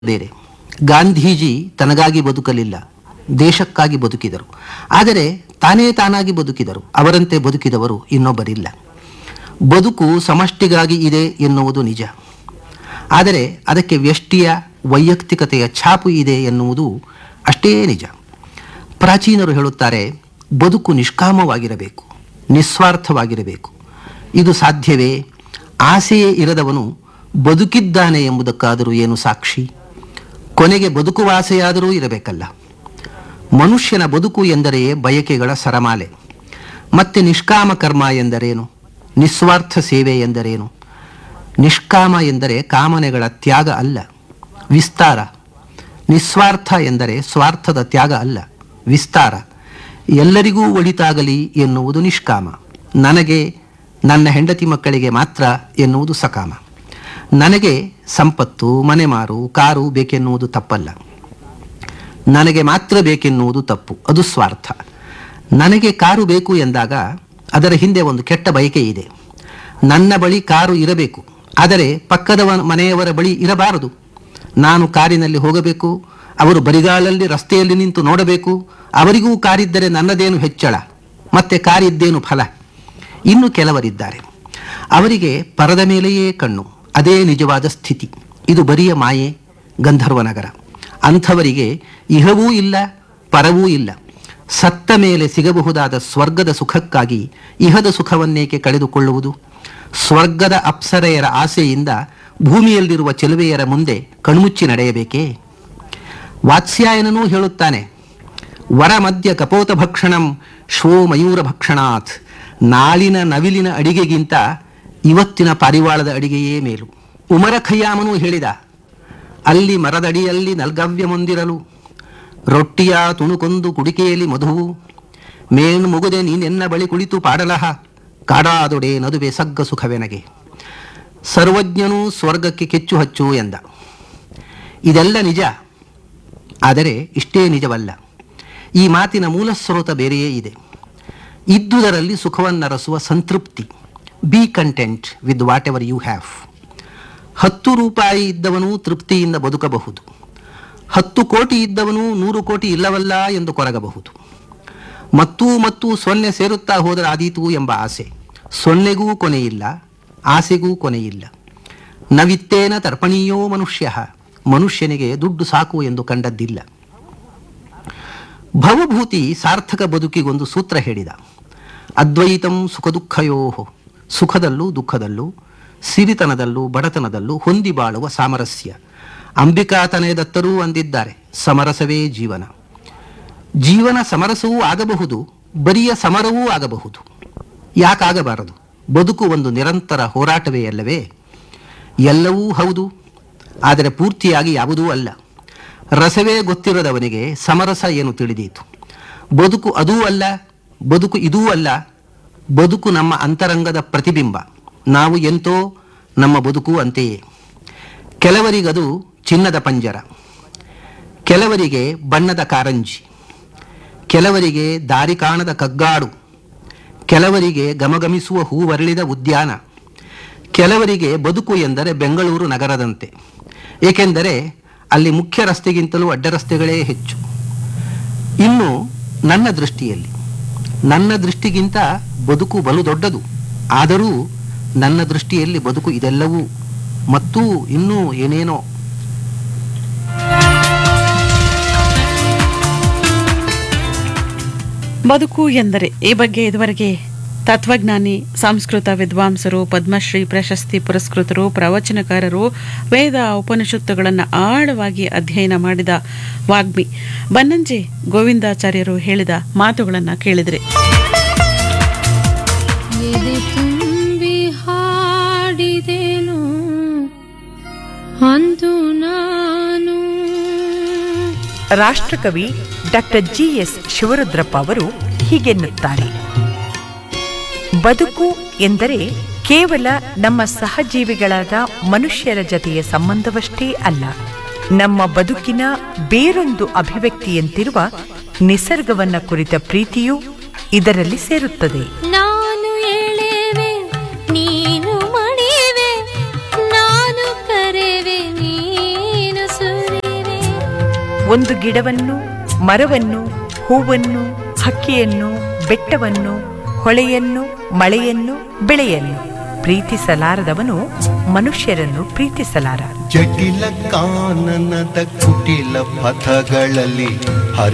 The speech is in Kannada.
ಬೇರೆ ಗಾಂಧೀಜಿ ತನಗಾಗಿ ಬದುಕಲಿಲ್ಲ ದೇಶಕ್ಕಾಗಿ ಬದುಕಿದರು ಆದರೆ ತಾನೇ ತಾನಾಗಿ ಬದುಕಿದರು ಅವರಂತೆ ಬದುಕಿದವರು ಇನ್ನೊಬ್ಬರಿಲ್ಲ ಬದುಕು ಸಮಷ್ಟಿಗಾಗಿ ಇದೆ ಎನ್ನುವುದು ನಿಜ ಆದರೆ ಅದಕ್ಕೆ ವ್ಯಷ್ಟಿಯ ವೈಯಕ್ತಿಕತೆಯ ಛಾಪು ಇದೆ ಎನ್ನುವುದು ಅಷ್ಟೇ ನಿಜ ಪ್ರಾಚೀನರು ಹೇಳುತ್ತಾರೆ ಬದುಕು ನಿಷ್ಕಾಮವಾಗಿರಬೇಕು ನಿಸ್ವಾರ್ಥವಾಗಿರಬೇಕು ಇದು ಸಾಧ್ಯವೇ ಆಸೆಯೇ ಇರದವನು ಬದುಕಿದ್ದಾನೆ ಎಂಬುದಕ್ಕಾದರೂ ಏನು ಸಾಕ್ಷಿ ಕೊನೆಗೆ ಬದುಕುವ ಆಸೆಯಾದರೂ ಇರಬೇಕಲ್ಲ ಮನುಷ್ಯನ ಬದುಕು ಎಂದರೆ ಬಯಕೆಗಳ ಸರಮಾಲೆ ಮತ್ತೆ ನಿಷ್ಕಾಮ ಕರ್ಮ ಎಂದರೇನು ನಿಸ್ವಾರ್ಥ ಸೇವೆ ಎಂದರೇನು ನಿಷ್ಕಾಮ ಎಂದರೆ ಕಾಮನೆಗಳ ತ್ಯಾಗ ಅಲ್ಲ ವಿಸ್ತಾರ ನಿಸ್ವಾರ್ಥ ಎಂದರೆ ಸ್ವಾರ್ಥದ ತ್ಯಾಗ ಅಲ್ಲ ವಿಸ್ತಾರ ಎಲ್ಲರಿಗೂ ಒಳಿತಾಗಲಿ ಎನ್ನುವುದು ನಿಷ್ಕಾಮ ನನಗೆ ನನ್ನ ಹೆಂಡತಿ ಮಕ್ಕಳಿಗೆ ಮಾತ್ರ ಎನ್ನುವುದು ಸಕಾಮ ನನಗೆ ಸಂಪತ್ತು ಮನೆಮಾರು ಕಾರು ಬೇಕೆನ್ನುವುದು ತಪ್ಪಲ್ಲ ನನಗೆ ಮಾತ್ರ ಬೇಕೆನ್ನುವುದು ತಪ್ಪು ಅದು ಸ್ವಾರ್ಥ ನನಗೆ ಕಾರು ಬೇಕು ಎಂದಾಗ ಅದರ ಹಿಂದೆ ಒಂದು ಕೆಟ್ಟ ಬಯಕೆ ಇದೆ ನನ್ನ ಬಳಿ ಕಾರು ಇರಬೇಕು ಆದರೆ ಪಕ್ಕದ ಮನೆಯವರ ಬಳಿ ಇರಬಾರದು ನಾನು ಕಾರಿನಲ್ಲಿ ಹೋಗಬೇಕು ಅವರು ಬರಿಗಾಲಲ್ಲಿ ರಸ್ತೆಯಲ್ಲಿ ನಿಂತು ನೋಡಬೇಕು ಅವರಿಗೂ ಕಾರಿದ್ದರೆ ನನ್ನದೇನು ಹೆಚ್ಚಳ ಮತ್ತೆ ಕಾರಿದ್ದೇನು ಫಲ ಇನ್ನು ಕೆಲವರಿದ್ದಾರೆ ಅವರಿಗೆ ಪರದ ಮೇಲೆಯೇ ಕಣ್ಣು ಅದೇ ನಿಜವಾದ ಸ್ಥಿತಿ ಇದು ಬರಿಯ ಮಾಯೆ ಗಂಧರ್ವನಗರ ಅಂಥವರಿಗೆ ಇಹವೂ ಇಲ್ಲ ಪರವೂ ಇಲ್ಲ ಸತ್ತ ಮೇಲೆ ಸಿಗಬಹುದಾದ ಸ್ವರ್ಗದ ಸುಖಕ್ಕಾಗಿ ಇಹದ ಸುಖವನ್ನೇಕೆ ಕಳೆದುಕೊಳ್ಳುವುದು ಸ್ವರ್ಗದ ಅಪ್ಸರೆಯರ ಆಸೆಯಿಂದ ಭೂಮಿಯಲ್ಲಿರುವ ಚೆಲುವೆಯರ ಮುಂದೆ ಕಣ್ಮುಚ್ಚಿ ನಡೆಯಬೇಕೇ ವಾತ್ಸ್ಯಾಯನನೂ ಹೇಳುತ್ತಾನೆ ವರ ಮಧ್ಯ ಕಪೋತ ಭಕ್ಷಣಂ ಶೋ ಮಯೂರ ಭಕ್ಷಣಾತ್ ನಾಳಿನ ನವಿಲಿನ ಅಡಿಗೆಗಿಂತ ಇವತ್ತಿನ ಪಾರಿವಾಳದ ಅಡಿಗೆಯೇ ಮೇಲು ಉಮರ ಖಯ್ಯಾಮನೂ ಹೇಳಿದ ಅಲ್ಲಿ ಮರದಡಿಯಲ್ಲಿ ನಲ್ಗವ್ಯ ಮುಂದಿರಲು ರೊಟ್ಟಿಯ ತುಣುಕೊಂದು ಕುಡಿಕೆಯಲ್ಲಿ ಮಧುವು ಮೇಣು ಮುಗುದೆ ನೀನೆನ್ನ ಬಳಿ ಕುಳಿತು ಪಾಡಲಹ ಕಾಡಾದೊಡೆ ನದುವೆ ಸಗ್ಗ ಸುಖವೆನಗೆ ಸರ್ವಜ್ಞನೂ ಸ್ವರ್ಗಕ್ಕೆ ಕೆಚ್ಚು ಹಚ್ಚು ಎಂದ ಇದೆಲ್ಲ ನಿಜ ಆದರೆ ಇಷ್ಟೇ ನಿಜವಲ್ಲ ಈ ಮಾತಿನ ಮೂಲ ಸ್ರೋತ ಬೇರೆಯೇ ಇದೆ ಇದ್ದುದರಲ್ಲಿ ಸುಖವನ್ನರಸುವ ಸಂತೃಪ್ತಿ be content with whatever you have ಹತ್ತು ರೂಪಾಯಿ ಇದ್ದವನು ತೃಪ್ತಿಯಿಂದ ಬದುಕಬಹುದು ಹತ್ತು ಕೋಟಿ ಇದ್ದವನು ನೂರು ಕೋಟಿ ಇಲ್ಲವಲ್ಲ ಎಂದು ಕೊರಗಬಹುದು ಮತ್ತೂ ಮತ್ತು ಸೊನ್ನೆ ಸೇರುತ್ತಾ ಹೋದರೆ ಆದೀತು ಎಂಬ ಆಸೆ ಸೊನ್ನೆಗೂ ಕೊನೆಯಿಲ್ಲ ಆಸೆಗೂ ಕೊನೆಯಿಲ್ಲ ನವಿತ್ತೇನ ತರ್ಪಣೀಯೋ ಮನುಷ್ಯ ಮನುಷ್ಯನಿಗೆ ದುಡ್ಡು ಸಾಕು ಎಂದು ಕಂಡದ್ದಿಲ್ಲ ಭವಭೂತಿ ಸಾರ್ಥಕ ಬದುಕಿಗೊಂದು ಸೂತ್ರ ಹೇಳಿದ ಅದ್ವೈತಂ ಸುಖ ದುಃಖಯೋ ಸುಖದಲ್ಲೂ ದುಃಖದಲ್ಲೂ ಸಿರಿತನದಲ್ಲೂ ಬಡತನದಲ್ಲೂ ಹೊಂದಿ ಬಾಳುವ ಸಾಮರಸ್ಯ ಅಂಬಿಕಾತನೇ ದತ್ತರೂ ಅಂದಿದ್ದಾರೆ ಸಮರಸವೇ ಜೀವನ ಜೀವನ ಸಮರಸವೂ ಆಗಬಹುದು ಬರಿಯ ಸಮರವೂ ಆಗಬಹುದು ಯಾಕಾಗಬಾರದು ಬದುಕು ಒಂದು ನಿರಂತರ ಹೋರಾಟವೇ ಅಲ್ಲವೇ ಎಲ್ಲವೂ ಹೌದು ಆದರೆ ಪೂರ್ತಿಯಾಗಿ ಯಾವುದೂ ಅಲ್ಲ ರಸವೇ ಗೊತ್ತಿರದವನಿಗೆ ಸಮರಸ ಏನು ತಿಳಿದೀತು ಬದುಕು ಅದೂ ಅಲ್ಲ ಬದುಕು ಇದೂ ಅಲ್ಲ ಬದುಕು ನಮ್ಮ ಅಂತರಂಗದ ಪ್ರತಿಬಿಂಬ ನಾವು ಎಂತೋ ನಮ್ಮ ಬದುಕು ಅಂತೆಯೇ ಕೆಲವರಿಗದು ಚಿನ್ನದ ಪಂಜರ ಕೆಲವರಿಗೆ ಬಣ್ಣದ ಕಾರಂಜಿ ಕೆಲವರಿಗೆ ದಾರಿ ಕಾಣದ ಕಗ್ಗಾಡು ಕೆಲವರಿಗೆ ಗಮಗಮಿಸುವ ಹೂವರಳಿದ ಉದ್ಯಾನ ಕೆಲವರಿಗೆ ಬದುಕು ಎಂದರೆ ಬೆಂಗಳೂರು ನಗರದಂತೆ ಏಕೆಂದರೆ ಅಲ್ಲಿ ಮುಖ್ಯ ರಸ್ತೆಗಿಂತಲೂ ಅಡ್ಡ ರಸ್ತೆಗಳೇ ಹೆಚ್ಚು ಇನ್ನು ನನ್ನ ದೃಷ್ಟಿಯಲ್ಲಿ ನನ್ನ ದೃಷ್ಟಿಗಿಂತ ಬದುಕು ಬಲು ದೊಡ್ಡದು ಆದರೂ ನನ್ನ ದೃಷ್ಟಿಯಲ್ಲಿ ಬದುಕು ಇದೆಲ್ಲವೂ ಮತ್ತು ಇನ್ನೂ ಏನೇನೋ ಬದುಕು ಎಂದರೆ ಈ ಬಗ್ಗೆ ಇದುವರೆಗೆ ತತ್ವಜ್ಞಾನಿ ಸಂಸ್ಕೃತ ವಿದ್ವಾಂಸರು ಪದ್ಮಶ್ರೀ ಪ್ರಶಸ್ತಿ ಪುರಸ್ಕೃತರು ಪ್ರವಚನಕಾರರು ವೇದ ಉಪನಿಷತ್ತುಗಳನ್ನು ಆಳವಾಗಿ ಅಧ್ಯಯನ ಮಾಡಿದ ವಾಗ್ಮಿ ಬನ್ನಂಜೆ ಗೋವಿಂದಾಚಾರ್ಯರು ಹೇಳಿದ ಮಾತುಗಳನ್ನು ಕೇಳಿದರೆ ಎದೆ ತುಂಬಿ ಹಾಡಿದೆನು ಅಂದು ನಾನು ರಾಷ್ಟ್ರಕವಿ ಡಾಕ್ಟರ್ ಜಿ ಎಸ್ ಶಿವರುದ್ರಪ್ಪ ಅವರು ಹೀಗೆನ್ನುತ್ತಾರೆ ಬದುಕು ಎಂದರೆ ಕೇವಲ ನಮ್ಮ ಸಹಜೀವಿಗಳಾದ ಮನುಷ್ಯರ ಜತೆಯ ಸಂಬಂಧವಷ್ಟೇ ಅಲ್ಲ ನಮ್ಮ ಬದುಕಿನ ಬೇರೊಂದು ಅಭಿವ್ಯಕ್ತಿಯಂತಿರುವ ನಿಸರ್ಗವನ್ನ ಕುರಿತ ಪ್ರೀತಿಯೂ ಇದರಲ್ಲಿ ಸೇರುತ್ತದೆ ನಾನು ಎಳೆವೆ ನೀನು ಒಂದು ಗಿಡವನ್ನು ಮರವನ್ನು ಹೂವನ್ನು ಹಕ್ಕಿಯನ್ನು ಬೆಟ್ಟವನ್ನು ಹೊಳೆಯನ್ನು ಮಳೆಯನ್ನು ಬೆಳೆಯನ್ನು ಪ್ರೀತಿಸಲಾರದವನು ಮನುಷ್ಯರನ್ನು ಪ್ರೀತಿಸಲಾರ ಜಟಿಲ ಕಾನನದ ಕುಟಿಲ ಪಥಗಳಲ್ಲಿ ಹರಿ